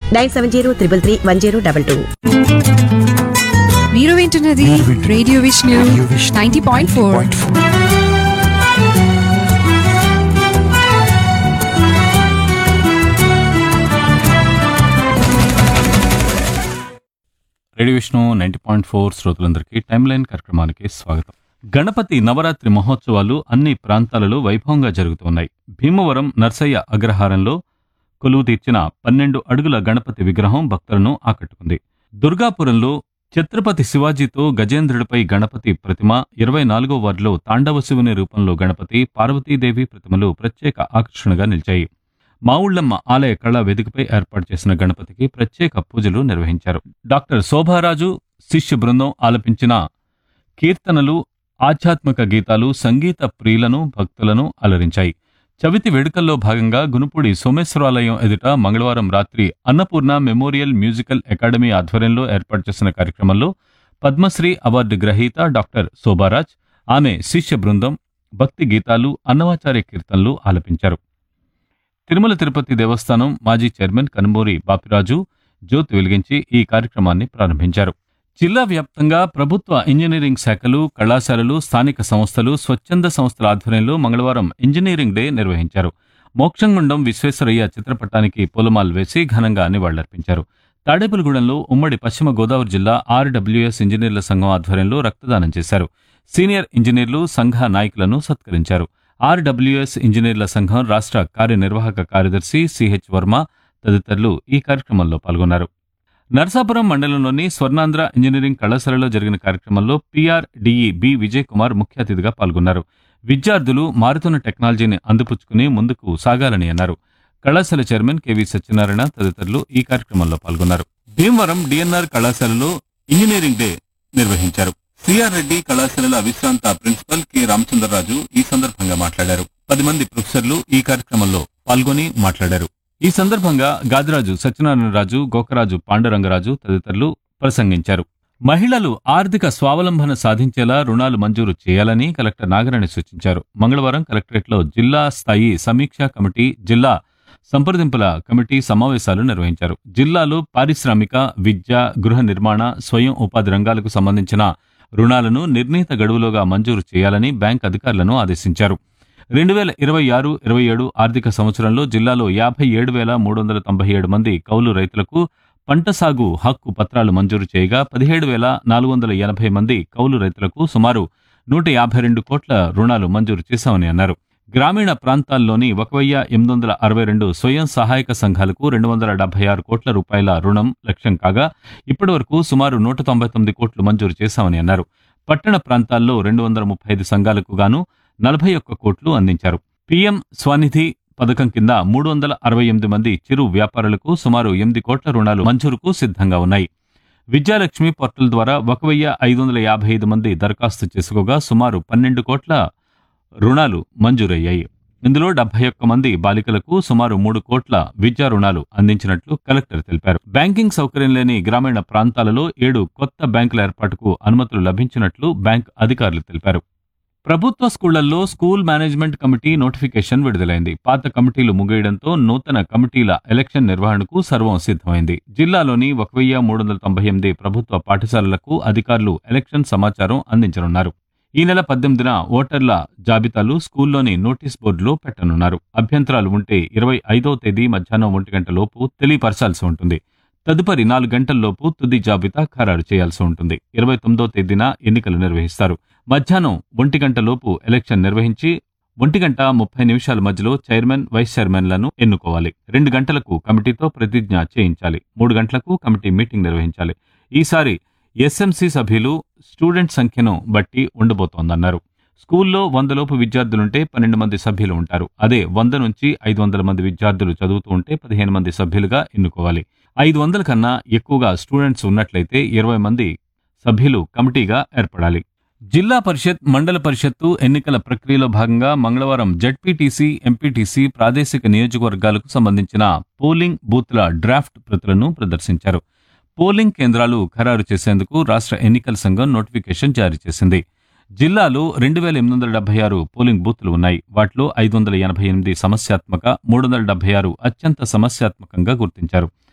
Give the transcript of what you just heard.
nine seven zero triple three one zero double two మీరు వింటున్నది radio Vishnu ninety point four radio Vishnu ninety point four శ్రోతలందరికీ timeline కార్యక్రమానికి స్వాగతం గణపతి నవరాత్రి మహోత్సవాలు అన్ని ప్రాంతాలలో వైభవంగా జరుగుతున్నాయి భీమవరం నర్సయ్య అగ్రహారంలో కొలువు తీర్చిన పన్నెండు అడుగుల గణపతి విగ్రహం భక్తులను ఆకట్టుకుంది దుర్గాపురంలో ఛత్రపతి శివాజీతో గజేంద్రుడిపై గణపతి ప్రతిమ ఇరవై నాలుగో వార్డులో తాండవ శివుని రూపంలో గణపతి పార్వతీదేవి ప్రతిమలు ప్రత్యేక ఆకర్షణగా నిలిచాయి మావుళ్లమ్మ ఆలయ కళా వేదికపై ఏర్పాటు చేసిన గణపతికి ప్రత్యేక పూజలు నిర్వహించారు డాక్టర్ శోభారాజు శిష్య బృందం ఆలపించిన కీర్తనలు ఆధ్యాత్మిక గీతాలు సంగీత ప్రియులను భక్తులను అలరించాయి చవితి వేడుకల్లో భాగంగా గునుపూడి సోమేశ్వరాలయం ఎదుట మంగళవారం రాత్రి అన్నపూర్ణ మెమోరియల్ మ్యూజికల్ అకాడమీ ఆధ్వర్యంలో ఏర్పాటు చేసిన కార్యక్రమంలో పద్మశ్రీ అవార్డు గ్రహీత డాక్టర్ శోభారాజ్ ఆమె శిష్య బృందం భక్తి గీతాలు అన్నమాచార్య కీర్తనలు ఆలపించారు తిరుమల తిరుపతి దేవస్థానం మాజీ చైర్మన్ కనుమూరి బాపిరాజు జ్యోతి వెలిగించి ఈ కార్యక్రమాన్ని ప్రారంభించారు జిల్లా వ్యాప్తంగా ప్రభుత్వ ఇంజనీరింగ్ శాఖలు కళాశాలలు స్థానిక సంస్థలు స్వచ్ఛంద సంస్థల ఆధ్వర్యంలో మంగళవారం ఇంజనీరింగ్ డే నిర్వహించారు మోక్షంగుండం విశ్వేశ్వరయ్య చిత్రపటానికి పూలమాలు వేసి ఘనంగా నివాళులర్పించారు తాడేపల్లిగూడెంలో ఉమ్మడి పశ్చిమ గోదావరి జిల్లా ఆర్డబ్ల్యూఎస్ ఇంజనీర్ల సంఘం ఆధ్వర్యంలో రక్తదానం చేశారు సీనియర్ ఇంజనీర్లు సంఘ నాయకులను సత్కరించారు ఆర్డబ్ల్యూఎస్ ఇంజనీర్ల సంఘం రాష్ట్ర కార్యనిర్వాహక కార్యదర్శి సిహెచ్ వర్మ తదితరులు ఈ కార్యక్రమంలో పాల్గొన్నారు నర్సాపురం మండలంలోని స్వర్ణాంధ్ర ఇంజనీరింగ్ కళాశాలలో జరిగిన కార్యక్రమంలో పీఆర్డీఈ బి విజయ్ కుమార్ ముఖ్య అతిథిగా పాల్గొన్నారు విద్యార్థులు మారుతున్న టెక్నాలజీని అందిపుచ్చుకుని ముందుకు సాగాలని అన్నారు కళాశాల చైర్మన్ కెవి సత్యనారాయణ తదితరులు ఈ కార్యక్రమంలో పాల్గొన్నారు భీమవరం డిఎన్ఆర్ కళాశాలలో ఇంజనీరింగ్ డే నిర్వహించారు సిఆర్ రెడ్డి కళాశాలల విశ్రాంత ప్రిన్సిపల్ కె రామచంద్రరాజు ఈ సందర్భంగా మాట్లాడారు పది మంది ప్రొఫెసర్లు ఈ కార్యక్రమంలో పాల్గొని మాట్లాడారు ఈ సందర్భంగా గాదిరాజు సత్యనారాయణరాజు గోకరాజు పాండురంగరాజు తదితరులు ప్రసంగించారు మహిళలు ఆర్థిక స్వావలంబన సాధించేలా రుణాలు మంజూరు చేయాలని కలెక్టర్ నాగరాణి సూచించారు మంగళవారం కలెక్టరేట్లో జిల్లా స్థాయి సమీక్షా కమిటీ జిల్లా సంప్రదింపుల కమిటీ సమావేశాలు నిర్వహించారు జిల్లాలో పారిశ్రామిక విద్య గృహ నిర్మాణ స్వయం ఉపాధి రంగాలకు సంబంధించిన రుణాలను నిర్ణీత గడువులోగా మంజూరు చేయాలని బ్యాంక్ అధికారులను ఆదేశించారు రెండు వేల ఇరవై ఆరు ఇరవై ఏడు ఆర్థిక సంవత్సరంలో జిల్లాలో యాభై ఏడు వేల మూడు వందల తొంభై ఏడు మంది కౌలు రైతులకు పంట సాగు హక్కు పత్రాలు మంజూరు చేయగా పదిహేడు వేల నాలుగు వందల ఎనభై మంది కౌలు రైతులకు సుమారు నూట యాభై రెండు కోట్ల రుణాలు మంజూరు చేశామని అన్నారు గ్రామీణ ప్రాంతాల్లోని ఒక వెయ్యి ఎనిమిది వందల అరవై రెండు స్వయం సహాయక సంఘాలకు రెండు వందల డెబ్బై ఆరు కోట్ల రూపాయల రుణం లక్ష్యం కాగా ఇప్పటివరకు సుమారు నూట తొంభై తొమ్మిది కోట్లు మంజూరు చేశామని అన్నారు పట్టణ ప్రాంతాల్లో రెండు వందల ముప్పై ఐదు సంఘాలకు గాను నలభై ఒక్క కోట్లు అందించారు పీఎం స్వనిధి పథకం కింద మూడు వందల అరవై ఎనిమిది మంది చిరు వ్యాపారులకు సుమారు ఎనిమిది కోట్ల రుణాలు మంజూరుకు సిద్ధంగా ఉన్నాయి విద్యాలక్ష్మి పోర్టల్ ద్వారా ఒక వెయ్యి ఐదు వందల యాభై ఐదు మంది దరఖాస్తు చేసుకోగా సుమారు పన్నెండు కోట్ల రుణాలు మంజూరయ్యాయి ఇందులో డెబ్బై ఒక్క మంది బాలికలకు సుమారు మూడు కోట్ల విద్యా రుణాలు అందించినట్లు కలెక్టర్ తెలిపారు బ్యాంకింగ్ సౌకర్యం లేని గ్రామీణ ప్రాంతాలలో ఏడు కొత్త బ్యాంకుల ఏర్పాటుకు అనుమతులు లభించినట్లు బ్యాంక్ అధికారులు తెలిపారు ప్రభుత్వ స్కూళ్లలో స్కూల్ మేనేజ్మెంట్ కమిటీ నోటిఫికేషన్ విడుదలైంది పాత కమిటీలు ముగియడంతో నూతన కమిటీల ఎలక్షన్ నిర్వహణకు సర్వం సిద్ధమైంది జిల్లాలోని ఒక వెయ్యి మూడు వందల తొంభై ఎనిమిది ప్రభుత్వ పాఠశాలలకు అధికారులు ఎలక్షన్ సమాచారం అందించనున్నారు ఈ నెల పద్దెనిమిదిన ఓటర్ల జాబితాలు స్కూల్లోని నోటీస్ బోర్డులో పెట్టనున్నారు అభ్యంతరాలు ఉంటే ఇరవై ఐదో తేదీ మధ్యాహ్నం ఒంటి గంట లోపు తెలియపరచాల్సి ఉంటుంది తదుపరి నాలుగు గంటల్లోపు తుది జాబితా ఖరారు చేయాల్సి ఉంటుంది ఇరవై తొమ్మిదో తేదీన ఎన్నికలు నిర్వహిస్తారు మధ్యాహ్నం ఒంటి గంట లోపు ఎలక్షన్ నిర్వహించి ఒంటి గంట ముప్పై నిమిషాల మధ్యలో చైర్మన్ వైస్ చైర్మన్లను ఎన్నుకోవాలి రెండు గంటలకు కమిటీతో ప్రతిజ్ఞ చేయించాలి మూడు గంటలకు కమిటీ మీటింగ్ నిర్వహించాలి ఈసారి ఎస్ఎంసీ సభ్యులు స్టూడెంట్ సంఖ్యను బట్టి ఉండబోతోందన్నారు స్కూల్లో వందలోపు విద్యార్థులుంటే పన్నెండు మంది సభ్యులు ఉంటారు అదే వంద నుంచి ఐదు వందల మంది విద్యార్థులు చదువుతూ ఉంటే పదిహేను మంది సభ్యులుగా ఎన్నుకోవాలి ఐదు వందల కన్నా ఎక్కువగా స్టూడెంట్స్ ఉన్నట్లయితే ఇరవై మంది సభ్యులు కమిటీగా ఏర్పడాలి జిల్లా పరిషత్ మండల పరిషత్తు ఎన్నికల ప్రక్రియలో భాగంగా మంగళవారం జడ్పీటీసీ ఎంపీటీసీ ప్రాదేశిక నియోజకవర్గాలకు సంబంధించిన పోలింగ్ బూత్ల డ్రాఫ్ట్ ప్రతులను ప్రదర్శించారు పోలింగ్ కేంద్రాలు ఖరారు చేసేందుకు రాష్ట్ర ఎన్నికల సంఘం నోటిఫికేషన్ జారీ చేసింది జిల్లాలో రెండు వేల ఎనిమిది వందల డెబ్బై ఆరు పోలింగ్ బూత్లు ఉన్నాయి వాటిలో ఐదు వందల ఎనభై ఎనిమిది సమస్యాత్మక మూడు వందల డెబ్బై ఆరు అత్యంత సమస్యాత్మకంగా గుర్తించారు